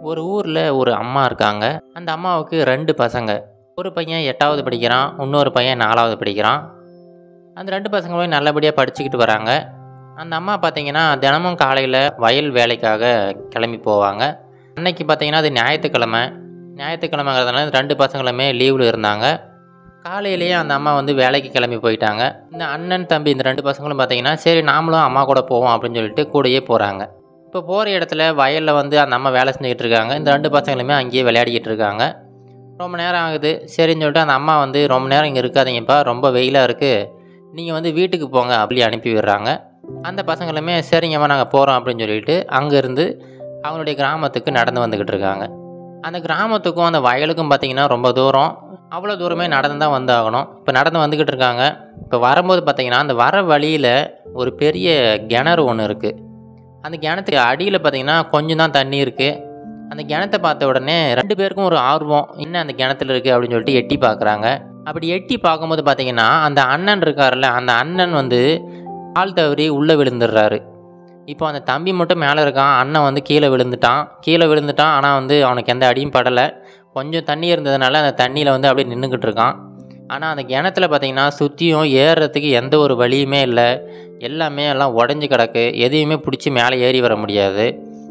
ஒரு ஊரில் ஒரு அம்மா இருக்காங்க அந்த அம்மாவுக்கு ரெண்டு பசங்க ஒரு பையன் எட்டாவது படிக்கிறான் இன்னொரு பையன் நாலாவது படிக்கிறான் அந்த ரெண்டு பசங்களும் நல்லபடியாக படிச்சுக்கிட்டு வராங்க அந்த அம்மா பார்த்தீங்கன்னா தினமும் காலையில் வயல் வேலைக்காக கிளம்பி போவாங்க அன்னைக்கு பார்த்தீங்கன்னா அது ஞாயிற்றுக்கிழமை ஞாயிற்றுக்கிழமைங்கிறதுனால ரெண்டு பசங்களுமே லீவில் இருந்தாங்க காலையிலேயே அந்த அம்மா வந்து வேலைக்கு கிளம்பி போயிட்டாங்க இந்த அண்ணன் தம்பி இந்த ரெண்டு பசங்களும் பார்த்தீங்கன்னா சரி நாமளும் அம்மா கூட போவோம் அப்படின்னு சொல்லிட்டு கூடயே போகிறாங்க இப்போ போகிற இடத்துல வயலில் வந்து அந்த அம்மா வேலை செஞ்சுக்கிட்டு இருக்காங்க இந்த ரெண்டு பசங்களுமே அங்கேயே விளையாடிக்கிட்டு இருக்காங்க ரொம்ப நேரம் ஆகுது சரின்னு சொல்லிட்டு அந்த அம்மா வந்து ரொம்ப நேரம் இங்கே இருக்காதீங்கப்பா ரொம்ப வெயிலாக இருக்குது நீங்கள் வந்து வீட்டுக்கு போங்க அப்படி அனுப்பி விடுறாங்க அந்த பசங்களுமே சரிங்கம்மா நாங்கள் போகிறோம் அப்படின்னு சொல்லிட்டு அங்கேருந்து அவங்களுடைய கிராமத்துக்கு நடந்து வந்துக்கிட்டு இருக்காங்க அந்த கிராமத்துக்கும் அந்த வயலுக்கும் பார்த்தீங்கன்னா ரொம்ப தூரம் அவ்வளோ தூரமே நடந்து தான் வந்தாகணும் இப்போ நடந்து வந்துக்கிட்டு இருக்காங்க இப்போ வரும்போது பார்த்தீங்கன்னா அந்த வர வழியில் ஒரு பெரிய கிணறு ஒன்று இருக்குது அந்த கிணத்துக்கு அடியில் பார்த்தீங்கன்னா கொஞ்சம் தான் தண்ணி இருக்குது அந்த கிணத்தை பார்த்த உடனே ரெண்டு பேருக்கும் ஒரு ஆர்வம் என்ன அந்த கிணத்துல இருக்குது அப்படின்னு சொல்லிட்டு எட்டி பார்க்குறாங்க அப்படி எட்டி பார்க்கும்போது பார்த்தீங்கன்னா அந்த அண்ணன் இருக்கார்ல அந்த அண்ணன் வந்து கால் தவறி உள்ளே விழுந்துடுறாரு இப்போ அந்த தம்பி மட்டும் மேலே இருக்கான் அண்ணன் வந்து கீழே விழுந்துட்டான் கீழே விழுந்துட்டான் ஆனால் வந்து அவனுக்கு எந்த அடியும் படலை கொஞ்சம் தண்ணி இருந்ததுனால அந்த தண்ணியில் வந்து அப்படியே நின்றுக்கிட்டு இருக்கான் ஆனால் அந்த கிணத்துல பார்த்தீங்கன்னா சுற்றியும் ஏறுறதுக்கு எந்த ஒரு வழியுமே இல்லை எல்லாமே எல்லாம் உடஞ்சி கிடக்கு எதையுமே பிடிச்சி மேலே ஏறி வர முடியாது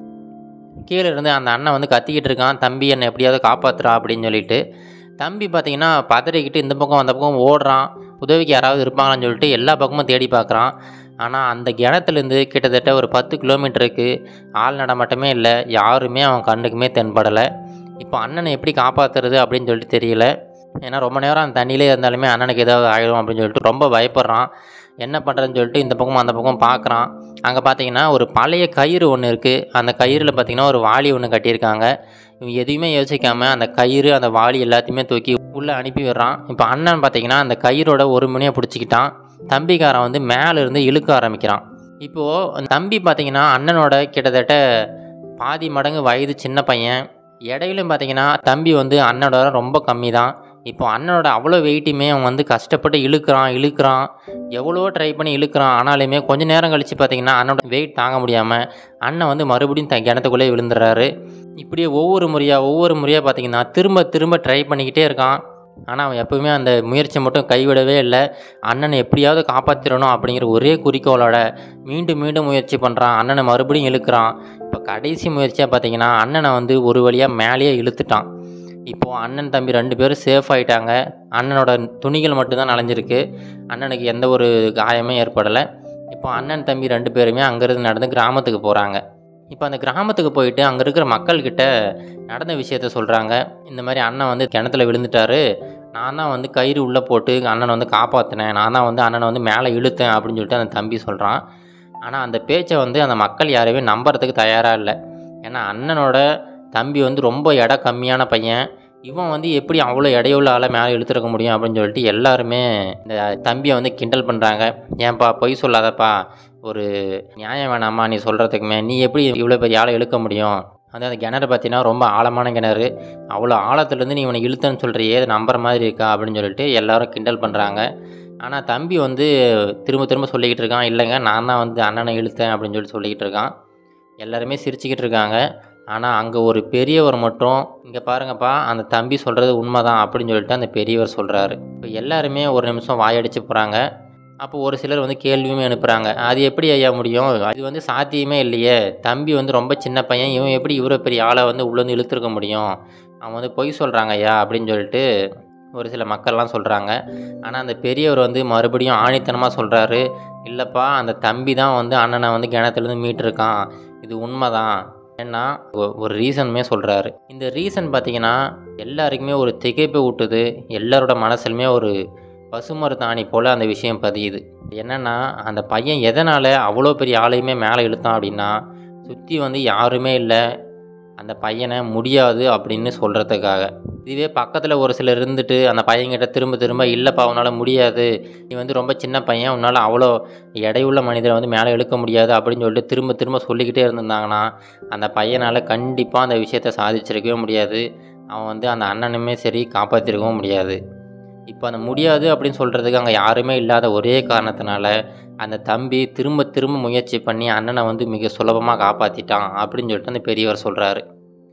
கீழே இருந்து அந்த அண்ணன் வந்து கத்திக்கிட்டு இருக்கான் தம்பி என்னை எப்படியாவது காப்பாற்றுறா அப்படின்னு சொல்லிட்டு தம்பி பார்த்தீங்கன்னா பதறிக்கிட்டு இந்த பக்கம் அந்த பக்கம் ஓடுறான் உதவிக்கு யாராவது இருப்பாங்களான்னு சொல்லிட்டு எல்லா பக்கமும் தேடி பார்க்குறான் ஆனால் அந்த கிணத்துலேருந்து கிட்டத்தட்ட ஒரு பத்து கிலோமீட்டருக்கு ஆள் நடமாட்டமே இல்லை யாருமே அவன் கண்ணுக்குமே தென்படலை இப்போ அண்ணனை எப்படி காப்பாற்றுறது அப்படின்னு சொல்லிட்டு தெரியல ஏன்னா ரொம்ப நேரம் அந்த தண்ணியிலே இருந்தாலுமே அண்ணனுக்கு ஏதாவது ஆகிடும் அப்படின்னு சொல்லிட்டு ரொம்ப பயப்படுறான் என்ன பண்ணுறதுன்னு சொல்லிட்டு இந்த பக்கம் அந்த பக்கம் பார்க்குறான் அங்கே பார்த்தீங்கன்னா ஒரு பழைய கயிறு ஒன்று இருக்குது அந்த கயிறில் பார்த்தீங்கன்னா ஒரு வாளி ஒன்று கட்டியிருக்காங்க இவன் எதையுமே யோசிக்காமல் அந்த கயிறு அந்த வாளி எல்லாத்தையுமே தூக்கி உள்ளே அனுப்பி விடுறான் இப்போ அண்ணன் பார்த்தீங்கன்னா அந்த கயிறோட ஒரு முனையை பிடிச்சிக்கிட்டான் தம்பிக்காரன் வந்து மேலே இருந்து இழுக்க ஆரம்பிக்கிறான் இப்போது அந்த தம்பி பார்த்தீங்கன்னா அண்ணனோட கிட்டத்தட்ட பாதி மடங்கு வயது சின்ன பையன் இடையிலும் பார்த்தீங்கன்னா தம்பி வந்து அண்ணனோட ரொம்ப கம்மி தான் இப்போ அண்ணனோட அவ்வளோ வெயிட்டுமே அவன் வந்து கஷ்டப்பட்டு இழுக்கிறான் இழுக்கிறான் எவ்வளோ ட்ரை பண்ணி இழுக்கிறான் ஆனாலுமே கொஞ்ச நேரம் கழித்து பார்த்தீங்கன்னா அண்ணனோட வெயிட் தாங்க முடியாமல் அண்ணன் வந்து மறுபடியும் த கிணத்துக்குள்ளே விழுந்துடுறாரு இப்படியே ஒவ்வொரு முறையாக ஒவ்வொரு முறையாக பார்த்தீங்கன்னா திரும்ப திரும்ப ட்ரை பண்ணிக்கிட்டே இருக்கான் ஆனால் அவன் எப்பவுமே அந்த முயற்சியை மட்டும் கைவிடவே இல்லை அண்ணனை எப்படியாவது காப்பாற்றிடணும் அப்படிங்கிற ஒரே குறிக்கோளோட மீண்டும் மீண்டும் முயற்சி பண்ணுறான் அண்ணனை மறுபடியும் இழுக்கிறான் இப்போ கடைசி முயற்சியாக பார்த்தீங்கன்னா அண்ணனை வந்து ஒரு வழியாக மேலேயே இழுத்துட்டான் இப்போது அண்ணன் தம்பி ரெண்டு பேரும் சேஃப் ஆகிட்டாங்க அண்ணனோட துணிகள் மட்டும்தான் நனைஞ்சிருக்கு அண்ணனுக்கு எந்த ஒரு காயமே ஏற்படலை இப்போ அண்ணன் தம்பி ரெண்டு பேருமே அங்கேருந்து நடந்து கிராமத்துக்கு போகிறாங்க இப்போ அந்த கிராமத்துக்கு போயிட்டு அங்கே இருக்கிற மக்கள்கிட்ட நடந்த விஷயத்த சொல்கிறாங்க இந்த மாதிரி அண்ணன் வந்து கிணத்துல விழுந்துட்டாரு நான் தான் வந்து கயிறு உள்ளே போட்டு அண்ணனை வந்து காப்பாற்றினேன் நான் தான் வந்து அண்ணனை வந்து மேலே இழுத்தேன் அப்படின்னு சொல்லிட்டு அந்த தம்பி சொல்கிறான் ஆனால் அந்த பேச்சை வந்து அந்த மக்கள் யாரையுமே நம்புறதுக்கு தயாராக இல்லை ஏன்னா அண்ணனோட தம்பி வந்து ரொம்ப எடை கம்மியான பையன் இவன் வந்து எப்படி அவ்வளோ எடையுள்ள ஆளை மேலே இழுத்துருக்க முடியும் அப்படின்னு சொல்லிட்டு எல்லாருமே இந்த தம்பியை வந்து கிண்டல் பண்ணுறாங்க ஏன்பா பொய் சொல்லாதப்பா ஒரு நியாயம் வேணாமா நீ சொல்கிறதுக்குமே நீ எப்படி இவ்வளோ பெரிய ஆளை இழுக்க முடியும் வந்து அந்த கிணறு பார்த்தீங்கன்னா ரொம்ப ஆழமான கிணறு அவ்வளோ ஆழத்துலேருந்து நீ இவனை இழுத்தன்னு சொல்கிறியே அது நம்புற மாதிரி இருக்கா அப்படின்னு சொல்லிட்டு எல்லாரும் கிண்டல் பண்ணுறாங்க ஆனால் தம்பி வந்து திரும்ப திரும்ப சொல்லிக்கிட்டு இருக்கான் இல்லைங்க நான் தான் வந்து அண்ணனை இழுத்தேன் அப்படின்னு சொல்லிட்டு சொல்லிக்கிட்டு இருக்கான் எல்லாருமே சிரிச்சுக்கிட்டு இருக்காங்க ஆனால் அங்கே ஒரு பெரியவர் மட்டும் இங்கே பாருங்கப்பா அந்த தம்பி சொல்கிறது உண்மைதான் அப்படின்னு சொல்லிட்டு அந்த பெரியவர் சொல்கிறாரு இப்போ எல்லாருமே ஒரு நிமிஷம் வாயடிச்சு போகிறாங்க அப்போ ஒரு சிலர் வந்து கேள்வியுமே அனுப்புகிறாங்க அது எப்படி ஐயா முடியும் அது வந்து சாத்தியமே இல்லையே தம்பி வந்து ரொம்ப சின்ன பையன் இவன் எப்படி இவ்வளோ பெரிய ஆளை வந்து உள்ளேருந்து இழுத்துருக்க முடியும் அவன் வந்து பொய் சொல்கிறாங்க ஐயா அப்படின்னு சொல்லிட்டு ஒரு சில மக்கள்லாம் சொல்கிறாங்க ஆனால் அந்த பெரியவர் வந்து மறுபடியும் ஆணித்தனமாக சொல்கிறாரு இல்லைப்பா அந்த தம்பி தான் வந்து அண்ணனை வந்து கிணத்துலேருந்து மீட்டிருக்கான் இது உண்மைதான் ஏன்னா ஒ- ஒரு ரீசனுமே சொல்கிறாரு இந்த ரீசன் பார்த்தீங்கன்னா எல்லாருக்குமே ஒரு திகைப்பை ஊட்டுது எல்லாரோட மனசுலுமே ஒரு பசுமரத்தாணி போல் அந்த விஷயம் பதியுது என்னென்னா அந்த பையன் எதனால் அவ்வளோ பெரிய ஆளையுமே மேலே இழுத்தான் அப்படின்னா சுற்றி வந்து யாருமே இல்லை அந்த பையனை முடியாது அப்படின்னு சொல்கிறதுக்காக இதுவே பக்கத்தில் ஒரு சிலர் இருந்துட்டு அந்த பையன்கிட்ட திரும்ப திரும்ப இல்லைப்பா உன்னால் முடியாது நீ வந்து ரொம்ப சின்ன பையன் உன்னால் அவ்வளோ எடையுள்ள மனிதரை வந்து மேலே இழுக்க முடியாது அப்படின்னு சொல்லிட்டு திரும்ப திரும்ப சொல்லிக்கிட்டே இருந்திருந்தாங்கன்னா அந்த பையனால் கண்டிப்பாக அந்த விஷயத்தை சாதிச்சிருக்கவே முடியாது அவன் வந்து அந்த அண்ணனுமே சரி காப்பாற்றிருக்கவும் முடியாது இப்போ அந்த முடியாது அப்படின்னு சொல்கிறதுக்கு அங்கே யாருமே இல்லாத ஒரே காரணத்தினால அந்த தம்பி திரும்ப திரும்ப முயற்சி பண்ணி அண்ணனை வந்து மிக சுலபமாக காப்பாற்றிட்டான் அப்படின்னு சொல்லிட்டு அந்த பெரியவர் சொல்கிறாரு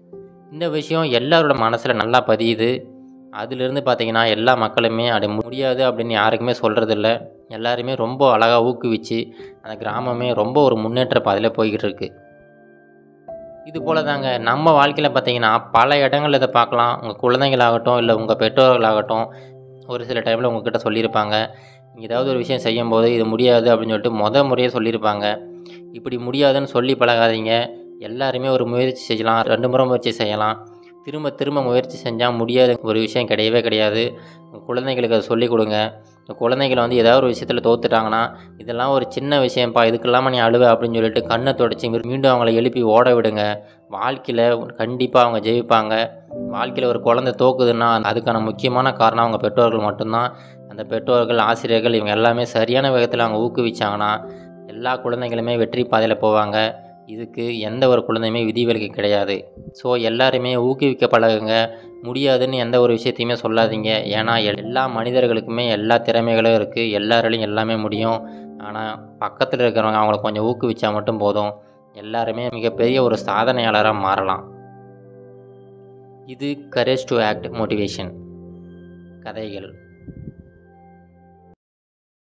இந்த விஷயம் எல்லாரோட மனசில் நல்லா பதியுது அதிலிருந்து பார்த்தீங்கன்னா எல்லா மக்களுமே அது முடியாது அப்படின்னு யாருக்குமே சொல்கிறதில்ல எல்லாருமே ரொம்ப அழகாக ஊக்குவிச்சு அந்த கிராமமே ரொம்ப ஒரு முன்னேற்ற பாதையில் போய்கிட்டு இருக்கு இது போல் தாங்க நம்ம வாழ்க்கையில் பார்த்தீங்கன்னா பல இடங்கள் இதை பார்க்கலாம் உங்கள் குழந்தைங்களாகட்டும் இல்லை உங்கள் பெற்றோர்களாகட்டும் ஒரு சில டைமில் உங்ககிட்ட சொல்லியிருப்பாங்க ஏதாவது ஒரு விஷயம் செய்யும்போது இது முடியாது அப்படின்னு சொல்லிட்டு முத முறையே சொல்லியிருப்பாங்க இப்படி முடியாதுன்னு சொல்லி பழகாதீங்க எல்லாருமே ஒரு முயற்சி செய்யலாம் ரெண்டு முறை முயற்சி செய்யலாம் திரும்ப திரும்ப முயற்சி செஞ்சால் முடியாத ஒரு விஷயம் கிடையவே கிடையாது உங்கள் குழந்தைங்களுக்கு அதை சொல்லிக் கொடுங்க உங்கள் குழந்தைகளை வந்து ஏதாவது ஒரு விஷயத்தில் தோத்துட்டாங்கன்னா இதெல்லாம் ஒரு சின்ன விஷயம்ப்பா இதுக்கெல்லாமல் நீ அழுவ அப்படின்னு சொல்லிட்டு கண்ணை தொடச்சி மீண்டும் அவங்கள எழுப்பி ஓட விடுங்க வாழ்க்கையில் கண்டிப்பாக அவங்க ஜெயிப்பாங்க வாழ்க்கையில் ஒரு குழந்தை தோக்குதுன்னா அதுக்கான முக்கியமான காரணம் அவங்க பெற்றோர்கள் மட்டும்தான் அந்த பெற்றோர்கள் ஆசிரியர்கள் இவங்க எல்லாமே சரியான விதத்தில் அவங்க ஊக்குவிச்சாங்கன்னா எல்லா குழந்தைகளுமே வெற்றி பாதையில் போவாங்க இதுக்கு எந்த ஒரு குழந்தையுமே விதிவிலக்கு கிடையாது ஸோ எல்லாருமே ஊக்குவிக்க பழகுங்க முடியாதுன்னு எந்த ஒரு விஷயத்தையுமே சொல்லாதீங்க ஏன்னா எல்லா மனிதர்களுக்குமே எல்லா திறமைகளும் இருக்குது எல்லாராலையும் எல்லாமே முடியும் ஆனால் பக்கத்தில் இருக்கிறவங்க அவங்கள கொஞ்சம் ஊக்குவிச்சா மட்டும் போதும் எல்லாருமே மிகப்பெரிய ஒரு சாதனையாளராக மாறலாம் இது கரேஜ் டு ஆக்ட் மோட்டிவேஷன் கதைகள்